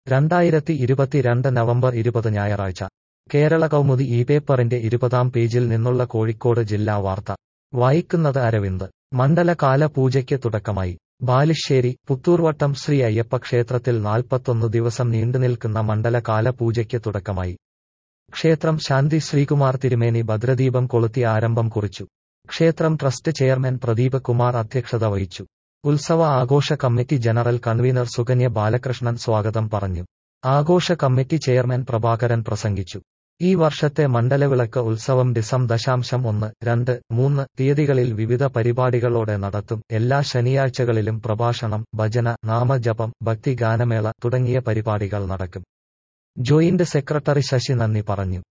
രണ്ടായിരത്തി ഇരുപത്തിരണ്ട് നവംബർ ഇരുപത് ഞായറാഴ്ച കേരള കൗമുദി ഈ പേപ്പറിന്റെ ഇരുപതാം പേജിൽ നിന്നുള്ള കോഴിക്കോട് ജില്ലാ വാർത്ത വായിക്കുന്നത് അരവിന്ദ് മണ്ഡലകാല പൂജയ്ക്ക് തുടക്കമായി ബാലുശ്ശേരി പുത്തൂർവട്ടം ശ്രീ അയ്യപ്പ ക്ഷേത്രത്തിൽ നാൽപ്പത്തൊന്ന് ദിവസം നീണ്ടുനിൽക്കുന്ന മണ്ഡലകാല പൂജയ്ക്ക് തുടക്കമായി ക്ഷേത്രം ശാന്തി ശ്രീകുമാർ തിരുമേനി ഭദ്രദീപം കൊളുത്തി ആരംഭം കുറിച്ചു ക്ഷേത്രം ട്രസ്റ്റ് ചെയർമാൻ പ്രദീപ് കുമാർ അധ്യക്ഷത വഹിച്ചു ഉത്സവ ആഘോഷ committee general convener Sukanya Balakrishnan സ്വാഗതം പറഞ്ഞു ആഘോഷ കമ്മിറ്റി ചെയർമാൻ പ്രഭാകരൻ പ്രസംഗിച്ചു ഈ വർഷത്തെ മണ്ഡലവിളക്ക് ഉത്സവം ഡിസം ദശാംശം ഒന്ന് രണ്ട് മൂന്ന് തീയതികളിൽ വിവിധ പരിപാടികളോടെ നടത്തും എല്ലാ ശനിയാഴ്ചകളിലും പ്രഭാഷണം ഭജന നാമജപം ഭക്തി ഗാനമേള തുടങ്ങിയ പരിപാടികൾ നടക്കും ജോയിന്റ് സെക്രട്ടറി ശശി നന്ദി പറഞ്ഞു